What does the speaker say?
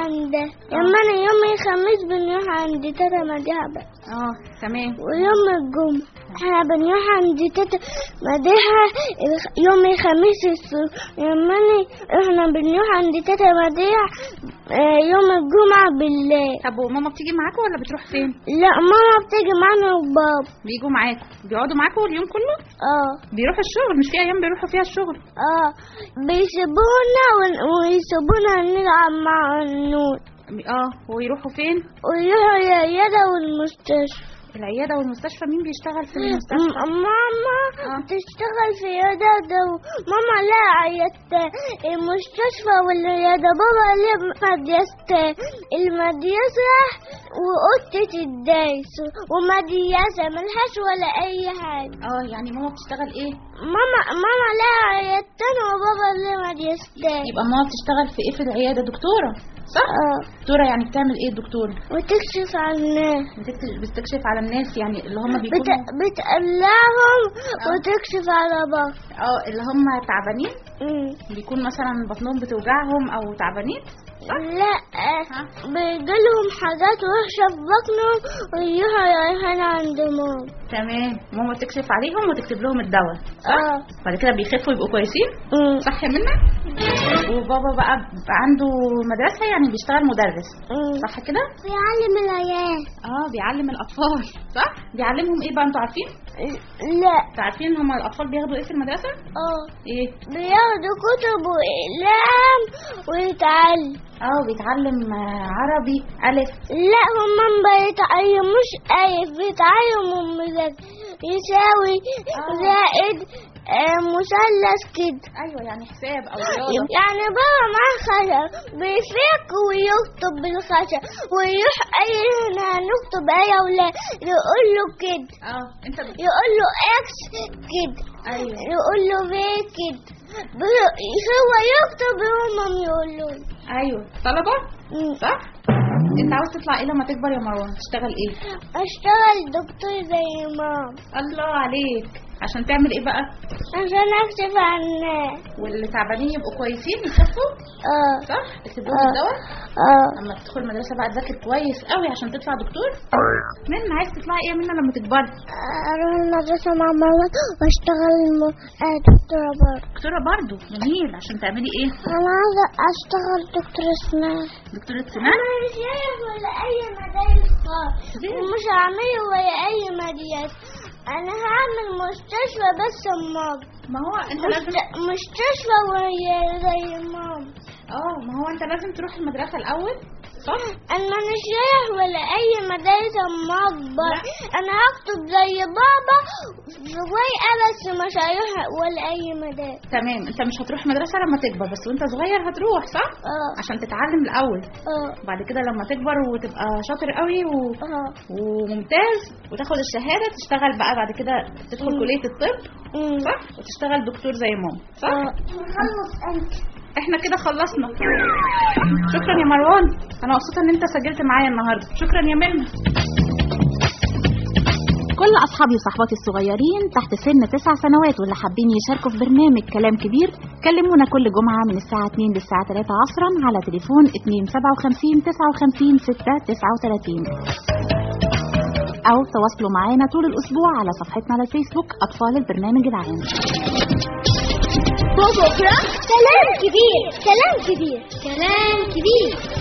عندها لما انا يوم الخميس بنروح عند تاتا مديحة بس اه تمام ويوم الجمعة احنا بنروح عند تاتا مديحة الخ- يوم الخميس الصبح لما أنا احنا بنروح عند تاتا مديحة آه، يوم الجمعة بالليل طب وماما بتيجي معاكم ولا بتروح فين لا ماما بتيجي معانا وبابا بيجوا معاكم بيقعدوا معاكم اليوم كله اه بيروحوا الشغل مش في ايام بيروحوا فيها الشغل اه بيسيبونا ون- ويسيبونا نلعب مع النور اه ويروحوا فين ويروحوا العيادة والمستشفى العياده والمستشفى مين بيشتغل في المستشفى م- ماما بتشتغل في العيادة ماما لا عيادة المستشفى والعيادة بابا ليه مدرسة المدرسة وأوضة الدرس ومدرسة ملهاش ولا أي حاجة اه يعني ماما بتشتغل ايه ماما ماما لا عيادتين وبابا ليه مدرستين يبقى ماما بتشتغل في ايه في العياده دكتوره صح اه دكتوره يعني بتعمل ايه الدكتوره وتكشف عن الناس بتكت- بتكشف على الناس يعني اللي هم بت... بيكونوا بتقلعهم وتكشف على بعض اه اللي هم تعبانين مم. بيكون مثلا بطنهم بتوجعهم او تعبانين لا بيجيلهم حاجات وحشة في بطنهم ويروحوا رايحين عند ماما تمام ماما تكشف عليهم وتكتب لهم الدواء اه بعد كده بيخفوا يبقوا كويسين مم. صح يا منى وبابا بقى بقى عنده مدرسه يعني بيشتغل مدرس مم. صح كده بيعلم العيال اه بيعلم الاطفال صح بيعلمهم ايه بقى انتوا عارفين لا انتوا عارفين هم الاطفال بياخدوا ايه في المدرسه اه ايه بياخدوا كتب وأقلام ويتعلم اه بيتعلم آه، عربي الف لا هم ما بيتعلموش ألف بيتعلموا مذاكرة يساوي زائد آه، مثلث كده ايوه يعني حساب او رياضه يعني بابا معاه خشب بيفك ويكتب بالخشب ويروح اي هنا نكتب ايه ولا يقول له كده اه انت ب... يقول له اكس كده ايوه يقول له في كده بي- هو يكتب وهم يقولوا له. ايوه طلبه مم. صح انت عاوز تطلع ايه لما تكبر يا مروان تشتغل ايه اشتغل دكتور زي ماما الله عليك عشان تعمل ايه بقى عشان اكشف عن الناس واللي تعبانين يبقوا كويسين يخفوا اه صح تكتب لهم آه. الدواء اه لما تدخل المدرسه بقى تذاكر كويس قوي عشان تطلع دكتور من عايز تطلعي ايه منى لما تكبري اروح المدرسة مع ماما واشتغل الم- آه، دكتورة برضه دكتوره برضو جميل عشان تعملي ايه انا عايزة اشتغل دكتور اسنان دكتوره سنان انا مش عارف ولا اي مدارس خالص ومش هعمله ولا اي مدارس انا هعمل مستشفى بس ماما ما هو انت لازم مست- مستشفى وهي زي ماما اه ما هو انت لازم تروح المدرسه الاول صح انا مش رايح ولا اي مدارس اما اكبر انا هكتب زي بابا في ورقه بس مش هروح ولا اي مدارس تمام انت مش هتروح مدرسه لما تكبر بس وانت صغير هتروح صح اه عشان تتعلم الاول اه بعد كده لما تكبر وتبقى شاطر قوي و... اه وممتاز وتاخد الشهاده تشتغل بقى بعد كده تدخل مم. كليه الطب أمم. صح وتشتغل دكتور زي ماما صح اه خلص انت احنا كده خلصنا شكرا يا مروان انا مبسوطه ان انت سجلت معايا النهارده شكرا يا منى كل اصحابي وصحباتي الصغيرين تحت سن تسع سنوات واللي حابين يشاركوا في برنامج كلام كبير كلمونا كل جمعه من الساعه 2 للساعه 3 عصرا على تليفون 257 59 6 39 او تواصلوا معانا طول الاسبوع على صفحتنا على الفيسبوك اطفال البرنامج العام بكرة كلام كبير كلام كبير كلام كبير